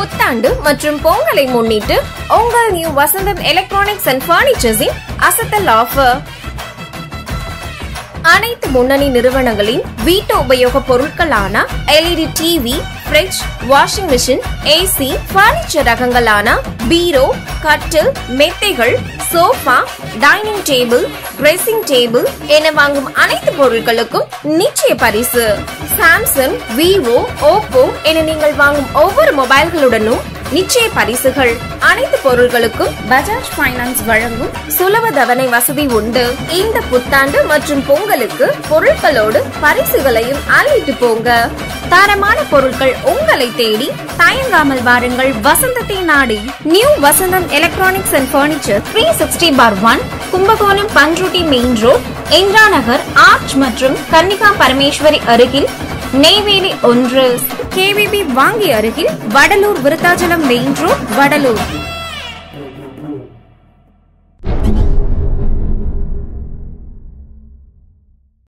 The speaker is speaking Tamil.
புத்தாண்டு மற்றும் பொங்கலை முன்னிட்டு உங்கள் நியூ வசந்தம் எலக்ட்ரானிக்ஸ் அண்ட் பர்னிச்சர்ஸின் அசத்தல் ஆஃபர் அனைத்து முன்னணி நிறுவனங்களின் வீட்டு உபயோக பொருட்களான LED TV fridge washing machine AC furniture ரகங்களான பீரோ கட்டில் மெத்தைகள் sofa dining table dressing table என வாங்கும் அனைத்து பொருட்களுக்கும் நிச்சய பரிசு சாம்சங் விவோ ஓப்போ என நீங்கள் வாங்கும் ஒவ்வொரு மொபைல்களுடனும் நிச்சய பரிசுகள் அனைத்து பொருட்களுக்கும் பஜாஜ் ஃபைனான்ஸ் வழங்கும் சுலப தவணை வசதி உண்டு இந்த புத்தாண்டு மற்றும் பொங்கலுக்கு பொருட்களோடு பரிசுகளையும் அள்ளிட்டு போங்க தரமான பொருட்கள் உங்களை தேடி தயங்காமல் வாருங்கள் வசந்தத்தை நாடி new Vasantham electronics and furniture three sixty four one Kumbakonam Panruti main road Indira Nagar arch மற்றும் கன்னிகா பரமேஸ்வரி அருகில் நெய்வேலி ஒன்று கேவிபி வாங்கி அருகில் வடலூர் விருத்தாச்சலம் மெயின் ரோட் வடலூர்